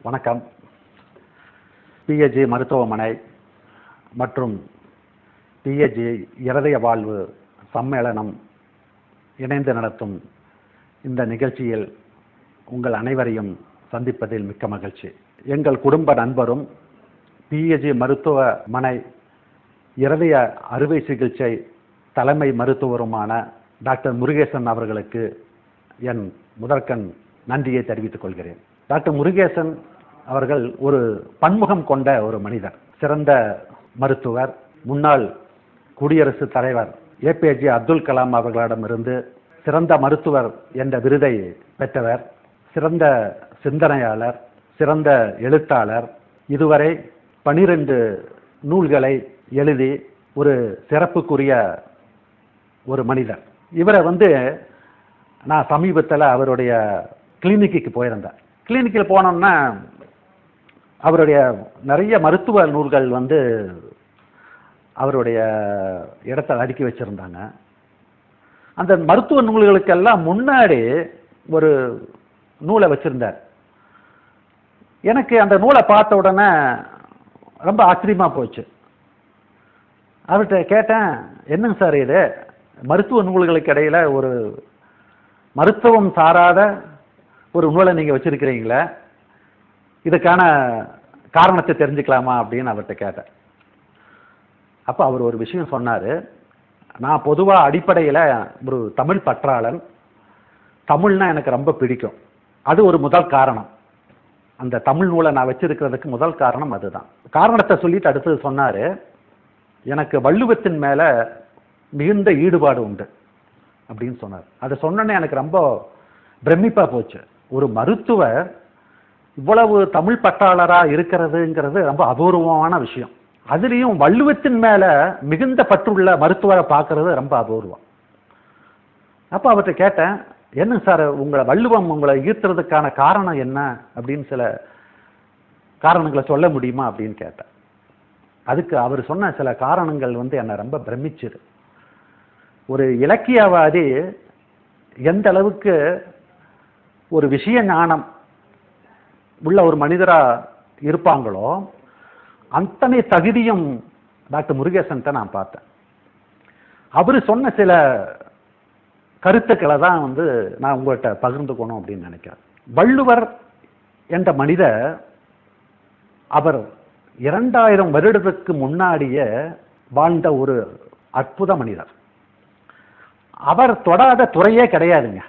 வணக்கம் பிஹெச்சி மருத்துவமனை மற்றும் பிஹெச்சி இருதய வாழ்வு சம்மேளனம் இணைந்து நடத்தும் இந்த நிகழ்ச்சியில் உங்கள் அனைவரையும் சந்திப்பதில் மிக்க மகிழ்ச்சி எங்கள் குடும்ப நண்பரும் பிஹெச்சி மருத்துவமனை இருதய அறுவை சிகிச்சை தலைமை மருத்துவருமான டாக்டர் முருகேசன் அவர்களுக்கு என் முதற்கண் நன்றியை தெரிவித்துக் கொள்கிறேன் டாக்டர் முருகேசன் அவர்கள் ஒரு பன்முகம் கொண்ட ஒரு மனிதர் சிறந்த மருத்துவர் முன்னாள் குடியரசுத் தலைவர் ஏபிஜே அப்துல் கலாம் அவர்களிடமிருந்து சிறந்த மருத்துவர் என்ற விருதை பெற்றவர் சிறந்த சிந்தனையாளர் சிறந்த எழுத்தாளர் இதுவரை பனிரெண்டு நூல்களை எழுதி ஒரு சிறப்புக்குரிய ஒரு மனிதர் இவரை வந்து நான் சமீபத்தில் அவருடைய கிளினிக்கு போயிருந்தேன் கிளினிக்கில் போனோம்னா அவருடைய நிறைய மருத்துவ நூல்கள் வந்து அவருடைய இடத்துல அடுக்கி வச்சுருந்தாங்க அந்த மருத்துவ நூல்களுக்கெல்லாம் முன்னாடி ஒரு நூலை வச்சுருந்தார் எனக்கு அந்த நூலை பார்த்த உடனே ரொம்ப ஆச்சரியமாக போச்சு அவர்கிட்ட கேட்டேன் என்னங்க சார் இது மருத்துவ நூல்களுக்கு இடையில ஒரு மருத்துவம் சாராத ஒரு நூலை நீங்கள் வச்சிருக்கிறீங்களே இதுக்கான காரணத்தை தெரிஞ்சுக்கலாமா அப்படின்னு அவர்கிட்ட கேட்டேன் அப்போ அவர் ஒரு விஷயம் சொன்னார் நான் பொதுவாக அடிப்படையில் ஒரு தமிழ் பற்றாளன் தமிழ்னா எனக்கு ரொம்ப பிடிக்கும் அது ஒரு முதல் காரணம் அந்த தமிழ் நூலை நான் வச்சிருக்கிறதுக்கு முதல் காரணம் அதுதான் காரணத்தை சொல்லிட்டு அடுத்தது சொன்னார் எனக்கு வள்ளுவத்தின் மேலே மிகுந்த ஈடுபாடு உண்டு அப்படின்னு சொன்னார் அதை சொன்னோன்னே எனக்கு ரொம்ப பிரமிப்பாக போச்சு ஒரு மருத்துவர் இவ்வளவு தமிழ் பற்றாளராக இருக்கிறதுங்கிறது ரொம்ப அபூர்வமான விஷயம் அதுலேயும் வள்ளுவத்தின் மேலே மிகுந்த பற்றுள்ள மருத்துவரை பார்க்கறது ரொம்ப அபூர்வம் அப்போ அவர்கிட்ட கேட்டேன் என்ன சார் உங்களை வள்ளுவம் உங்களை ஈர்த்துறதுக்கான காரணம் என்ன அப்படின்னு சில காரணங்களை சொல்ல முடியுமா அப்படின்னு கேட்டேன் அதுக்கு அவர் சொன்ன சில காரணங்கள் வந்து என்னை ரொம்ப பிரமிச்சுது ஒரு இலக்கியவாதி எந்த அளவுக்கு ஒரு விஷய ஞானம் உள்ள ஒரு மனிதரா இருப்பாங்களோ அத்தனை தகுதியும் டாக்டர் முருகேசன்ட்ட நான் பார்த்தேன் அவர் சொன்ன சில கருத்துக்களை தான் வந்து நான் உங்கள்கிட்ட பகிர்ந்துக்கணும் அப்படின்னு நினைக்கிறேன் வள்ளுவர் என்ற மனிதர் அவர் இரண்டாயிரம் வருடத்துக்கு முன்னாடியே வாழ்ந்த ஒரு அற்புத மனிதர் அவர் தொடாத துறையே கிடையாதுங்க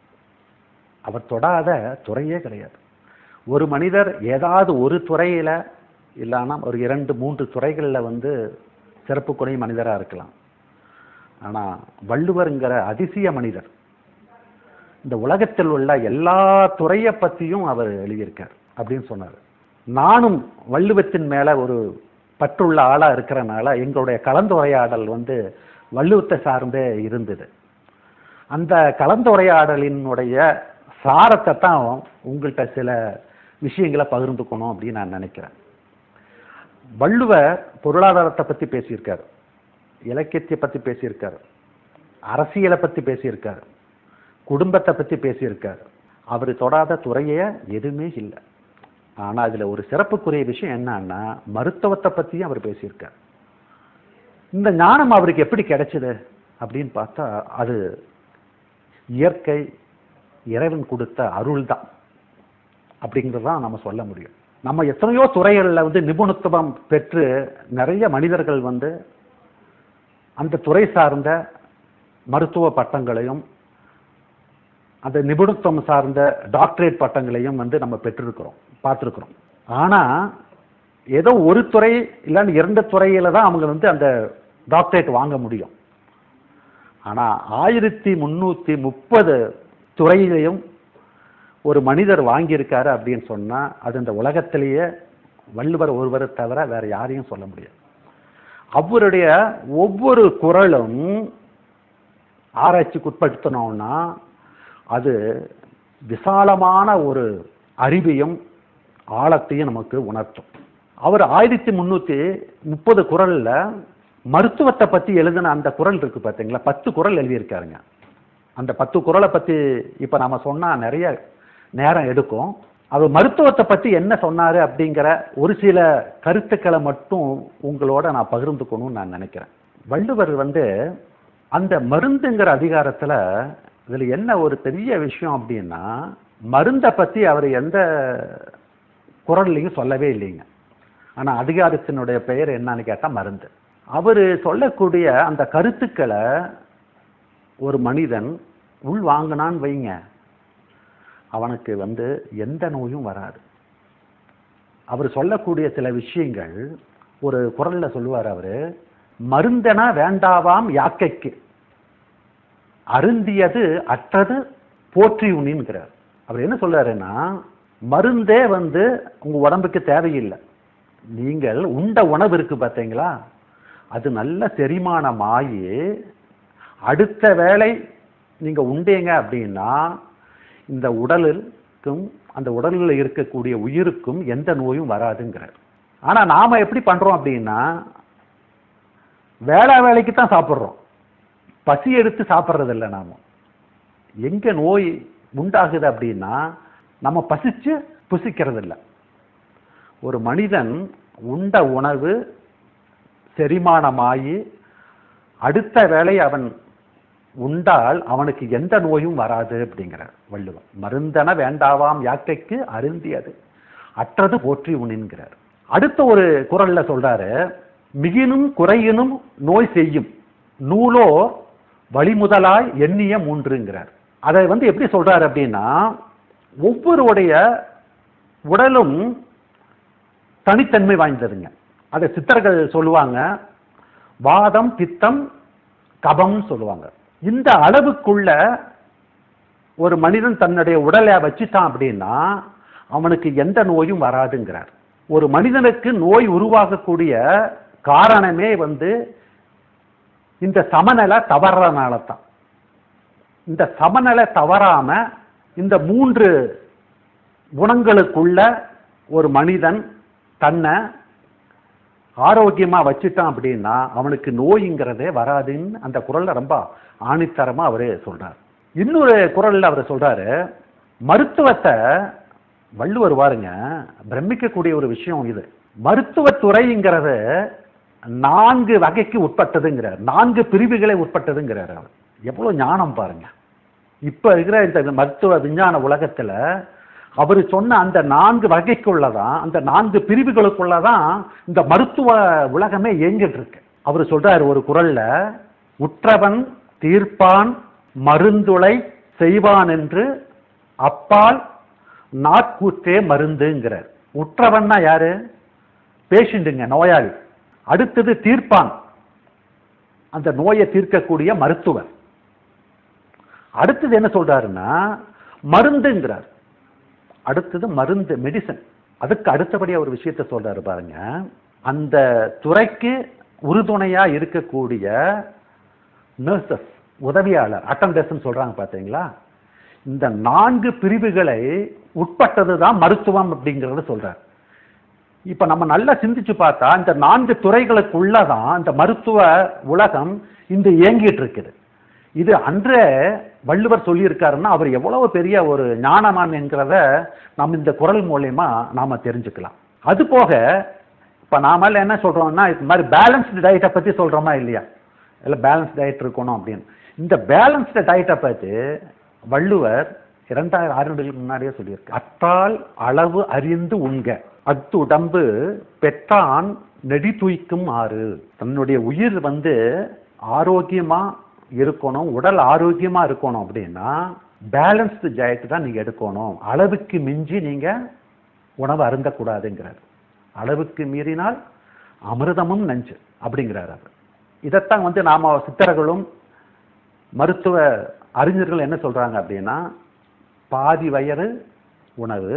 அவர் தொடாத துறையே கிடையாது ஒரு மனிதர் ஏதாவது ஒரு துறையில் இல்லைன்னா ஒரு இரண்டு மூன்று துறைகளில் வந்து சிறப்புக்குரிய மனிதராக இருக்கலாம் ஆனால் வள்ளுவருங்கிற அதிசய மனிதர் இந்த உலகத்தில் உள்ள எல்லா துறையை பற்றியும் அவர் எழுதியிருக்கார் அப்படின்னு சொன்னார் நானும் வள்ளுவத்தின் மேலே ஒரு பற்றுள்ள ஆளாக இருக்கிறனால எங்களுடைய கலந்துரையாடல் வந்து வள்ளுவத்தை சார்ந்தே இருந்தது அந்த கலந்துரையாடலினுடைய சாரத்தை தான் உங்கள்கிட்ட சில விஷயங்களை பகிர்ந்துக்கணும் அப்படின்னு நான் நினைக்கிறேன் வள்ளுவர் பொருளாதாரத்தை பற்றி பேசியிருக்காரு இலக்கியத்தை பற்றி பேசியிருக்காரு அரசியலை பற்றி பேசியிருக்காரு குடும்பத்தை பற்றி பேசியிருக்காரு அவர் தொடாத துறையே எதுவுமே இல்லை ஆனால் அதில் ஒரு சிறப்புக்குரிய விஷயம் என்னன்னா மருத்துவத்தை பற்றியும் அவர் பேசியிருக்கார் இந்த ஞானம் அவருக்கு எப்படி கிடைச்சது அப்படின்னு பார்த்தா அது இயற்கை இறைவன் கொடுத்த அருள் தான் அப்படிங்கிறது தான் நம்ம சொல்ல முடியும் நம்ம எத்தனையோ துறைகளில் வந்து நிபுணத்துவம் பெற்று நிறைய மனிதர்கள் வந்து அந்த துறை சார்ந்த மருத்துவ பட்டங்களையும் அந்த நிபுணத்துவம் சார்ந்த டாக்டரேட் பட்டங்களையும் வந்து நம்ம பெற்றிருக்கிறோம் பார்த்துருக்குறோம் ஆனால் ஏதோ ஒரு துறை இல்லைன்னு இரண்டு துறையில் தான் அவங்க வந்து அந்த டாக்டரேட் வாங்க முடியும் ஆனால் ஆயிரத்தி முந்நூற்றி முப்பது துறையிலையும் ஒரு மனிதர் வாங்கியிருக்காரு அப்படின்னு சொன்னால் அது இந்த உலகத்திலேயே வள்ளுவர் ஒருவரை தவிர வேற யாரையும் சொல்ல முடியாது அவருடைய ஒவ்வொரு குரலும் ஆராய்ச்சிக்கு உட்படுத்தினோம்னா அது விசாலமான ஒரு அறிவையும் ஆழத்தையும் நமக்கு உணர்த்தும் அவர் ஆயிரத்தி முந்நூற்றி முப்பது குரலில் மருத்துவத்தை பற்றி எழுதின அந்த குரல் இருக்கு பார்த்தீங்களா பத்து குரல் எழுதியிருக்காருங்க அந்த பத்து குரலை பற்றி இப்போ நாம சொன்னால் நிறைய நேரம் எடுக்கும் அவர் மருத்துவத்தை பத்தி என்ன சொன்னாரு அப்படிங்கிற ஒரு சில கருத்துக்களை மட்டும் உங்களோட நான் பகிர்ந்துக்கணும்னு நான் நினைக்கிறேன் வள்ளுவர் வந்து அந்த மருந்துங்கிற அதிகாரத்துல இதுல என்ன ஒரு பெரிய விஷயம் அப்படின்னா மருந்தை பத்தி அவர் எந்த குரல்லையும் சொல்லவே இல்லைங்க ஆனா அதிகாரத்தினுடைய பெயர் என்னன்னு கேட்டா மருந்து அவர் சொல்லக்கூடிய அந்த கருத்துக்களை ஒரு மனிதன் உள் வாங்கினான்னு வைங்க அவனுக்கு வந்து எந்த நோயும் வராது அவர் சொல்லக்கூடிய சில விஷயங்கள் ஒரு குரல்ல சொல்லுவார் அவரு மருந்தென வேண்டாவாம் யாக்கைக்கு அருந்தியது அற்றது போற்றி உண்ணின்கிறார் அவர் என்ன சொல்றாருன்னா மருந்தே வந்து உங்க உடம்புக்கு தேவையில்லை நீங்கள் உண்ட உணவு இருக்கு பார்த்தீங்களா அது நல்ல செரிமானமாகி அடுத்த வேளை நீங்க உண்டீங்க அப்படின்னா இந்த உடலுக்கும் அந்த உடலில் இருக்கக்கூடிய உயிருக்கும் எந்த நோயும் வராதுங்கிறார் ஆனா நாம எப்படி பண்றோம் அப்படின்னா வேளா வேலைக்கு தான் சாப்பிட்றோம் பசி எடுத்து சாப்பிட்றது இல்லை நாம எங்க நோய் உண்டாகுது அப்படின்னா நம்ம பசிச்சு புசிக்கிறது இல்லை ஒரு மனிதன் உண்ட உணவு செரிமானமாகி அடுத்த வேளை அவன் உண்டால் அவனுக்கு எந்த நோயும் வராது அப்படிங்கிறார் வள்ளுவன் மருந்தன வேண்டாவாம் யாக்கைக்கு அருந்தியது அற்றது போற்றி உண்ணுங்கிறார் அடுத்த ஒரு குரல்ல சொல்றாரு மிகினும் குறையினும் நோய் செய்யும் நூலோ வழிமுதலாய் எண்ணிய மூன்றுங்கிறார் அதை வந்து எப்படி சொல்றாரு அப்படின்னா ஒவ்வொருடைய உடலும் தனித்தன்மை வாய்ந்ததுங்க அதை சித்தர்கள் சொல்லுவாங்க வாதம் பித்தம் கபம் சொல்லுவாங்க இந்த அளவுக்குள்ள ஒரு மனிதன் தன்னுடைய உடலை வச்சுட்டான் அப்படின்னா அவனுக்கு எந்த நோயும் வராதுங்கிறார் ஒரு மனிதனுக்கு நோய் உருவாகக்கூடிய காரணமே வந்து இந்த சமநிலை தவறனால தான் இந்த சமநிலை தவறாம இந்த மூன்று குணங்களுக்குள்ள ஒரு மனிதன் தன்னை ஆரோக்கியமா வச்சுட்டான் அப்படின்னா அவனுக்கு நோய்ங்கிறதே வராதுன்னு அந்த குரல்ல ரொம்ப ஆணித்தரமா அவரு சொல்றார் இன்னொரு குரல்ல அவர் சொல்றாரு மருத்துவத்தை வள்ளுவர் பாருங்க பிரமிக்கக்கூடிய ஒரு விஷயம் இது மருத்துவத்துறைங்கிறது நான்கு வகைக்கு உட்பட்டதுங்கிறார் நான்கு பிரிவுகளை உட்பட்டதுங்கிறார் அவர் எவ்வளவு ஞானம் பாருங்க இப்ப இருக்கிற இந்த மருத்துவ விஞ்ஞான உலகத்துல அவர் சொன்ன அந்த நான்கு வகைக்குள்ளதான் அந்த நான்கு பிரிவுகளுக்குள்ளதான் இந்த மருத்துவ உலகமே இயங்கிட்டு இருக்கு அவர் சொல்றாரு ஒரு குரல்ல உற்றவன் தீர்ப்பான் மருந்துளை செய்வான் என்று அப்பால் நாட்கூற்றே மருந்துங்கிறார் உற்றவன்னா யாரு பேஷண்ட்டுங்க நோயாளி அடுத்தது தீர்ப்பான் அந்த நோயை தீர்க்கக்கூடிய மருத்துவர் அடுத்தது என்ன சொல்றாருன்னா மருந்துங்கிறார் அடுத்தது மருந்து மெடிசன் அதுக்கு அடுத்தபடியா ஒரு விஷயத்த சொல்றாரு பாருங்க அந்த துறைக்கு உறுதுணையா இருக்கக்கூடிய நர்சஸ் உதவியாளர் அட்டண்டர்ஸ் சொல்றாங்க பாத்தீங்களா இந்த நான்கு பிரிவுகளை உட்பட்டது தான் மருத்துவம் அப்படிங்கறத சொல்றார் இப்ப நம்ம நல்லா சிந்திச்சு பார்த்தா இந்த நான்கு துறைகளுக்குள்ளதான் இந்த மருத்துவ உலகம் இந்த இயங்கிட்டு இருக்குது இது அன்றே வள்ளுவர் சொல்லியிருக்காருன்னா அவர் எவ்வளவு பெரிய ஒரு ஞானமான் என்கிறத நம்ம இந்த குரல் மூலயமா நாம தெரிஞ்சுக்கலாம் அது போக இப்ப நாம என்ன சொல்றோம்னா இது மாதிரி பேலன்ஸ்டு டயட்டை பத்தி சொல்றோமா இல்லையா இல்லை பேலன்ஸ் டயட் இருக்கணும் அப்படின்னு இந்த பேலன்ஸ்டு டயட்டை பத்தி வள்ளுவர் இரண்டாயிரம் ஆறுகளுக்கு முன்னாடியே சொல்லியிருக்கு அற்றால் அளவு அறிந்து உண்க அத்து உடம்பு பெற்றான் நெடி தூய்க்கும் ஆறு தன்னுடைய உயிர் வந்து ஆரோக்கியமா இருக்கணும் உடல் ஆரோக்கியமா இருக்கணும் அப்படின்னா பேலன்ஸ்டு டயட் தான் நீங்க எடுக்கணும் அளவுக்கு மிஞ்சி நீங்க உணவு அருந்தக்கூடாதுங்கிறார் அளவுக்கு மீறினால் அமிர்தமும் நஞ்சு அப்படிங்கிறார் அவர் இதைத்தான் வந்து நாம சித்தர்களும் மருத்துவ அறிஞர்கள் என்ன சொல்றாங்க அப்படின்னா பாதி வயிறு உணவு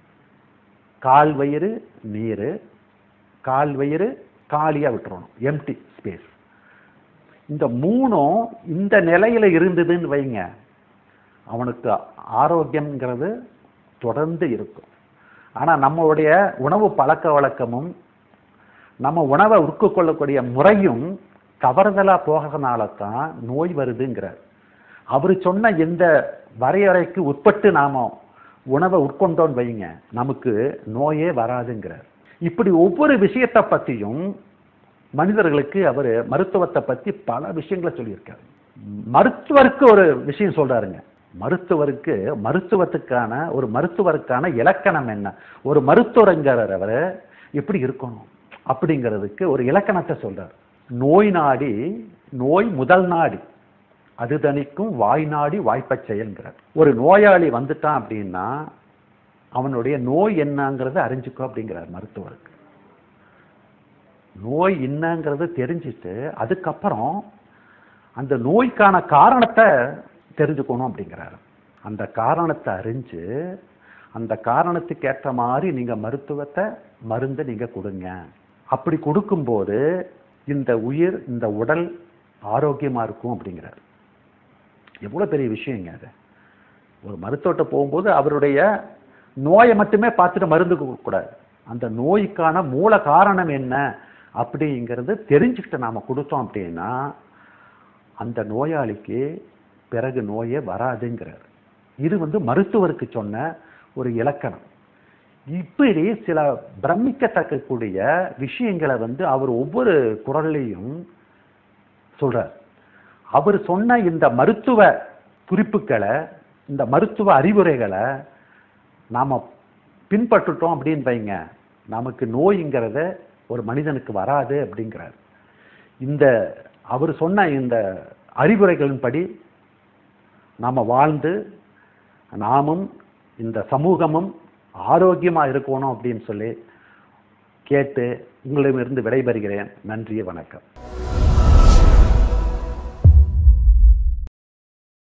கால் வயிறு நீர் கால் வயிறு காலியா விட்டுறணும் எம்டி ஸ்பேஸ் இந்த மூணும் இந்த நிலையில இருந்ததுன்னு வைங்க அவனுக்கு ஆரோக்கியம்ங்கிறது தொடர்ந்து இருக்கும் ஆனா நம்மளுடைய உணவு பழக்க வழக்கமும் நம்ம உணவை உட்கொள்ளக்கூடிய முறையும் தவறுதலா போகிறதுனால தான் நோய் வருதுங்கிறார் அவர் சொன்ன இந்த வரையறைக்கு உட்பட்டு நாம உணவை உட்கொண்டோன்னு வைங்க நமக்கு நோயே வராதுங்கிறார் இப்படி ஒவ்வொரு விஷயத்தை பற்றியும் மனிதர்களுக்கு அவர் மருத்துவத்தை பற்றி பல விஷயங்களை சொல்லியிருக்காரு மருத்துவருக்கு ஒரு விஷயம் சொல்றாருங்க மருத்துவருக்கு மருத்துவத்துக்கான ஒரு மருத்துவருக்கான இலக்கணம் என்ன ஒரு மருத்துவருங்கிறவர் எப்படி இருக்கணும் அப்படிங்கிறதுக்கு ஒரு இலக்கணத்தை சொல்றார் நோய் நாடி நோய் முதல் நாடி அது தணிக்கும் வாய் நாடி வாய்ப்பச் செயல்கிறார் ஒரு நோயாளி வந்துட்டான் அப்படின்னா அவனுடைய நோய் என்னங்கிறத அறிஞ்சுக்கோ அப்படிங்கிறார் மருத்துவருக்கு நோய் என்னங்கிறது தெரிஞ்சுட்டு அதுக்கப்புறம் அந்த நோய்க்கான காரணத்தை தெரிஞ்சுக்கணும் அப்படிங்கிறாரு அந்த காரணத்தை அறிஞ்சு அந்த காரணத்துக்கு ஏற்ற மாதிரி நீங்க மருத்துவத்தை மருந்தை நீங்க கொடுங்க அப்படி கொடுக்கும்போது இந்த உயிர் இந்த உடல் ஆரோக்கியமா இருக்கும் அப்படிங்கிறார் எவ்வளவு பெரிய விஷயங்க அது ஒரு மருத்துவத்தை போகும்போது அவருடைய நோயை மட்டுமே பார்த்துட்டு மருந்து கொடுக்கக்கூடாது அந்த நோய்க்கான மூல காரணம் என்ன அப்படிங்கிறது தெரிஞ்சுக்கிட்டு நாம கொடுத்தோம் அப்படின்னா அந்த நோயாளிக்கு பிறகு நோயே வராதுங்கிறார் இது வந்து மருத்துவருக்கு சொன்ன ஒரு இலக்கணம் இப்படி சில பிரமிக்கத்தக்கக்கூடிய விஷயங்களை வந்து அவர் ஒவ்வொரு குரல்லையும் சொல்றார் அவர் சொன்ன இந்த மருத்துவ குறிப்புகளை இந்த மருத்துவ அறிவுரைகளை நாம பின்பற்றுட்டோம் அப்படின்னு வைங்க நமக்கு நோய்ங்கிறத ஒரு மனிதனுக்கு வராது அப்படிங்கிறார் இந்த அவர் சொன்ன இந்த அறிவுரைகளின்படி நாம வாழ்ந்து நாமும் இந்த சமூகமும் ஆரோக்கியமா இருக்கணும் அப்படின்னு சொல்லி கேட்டு உங்களிடமிருந்து விடைபெறுகிறேன் நன்றி வணக்கம்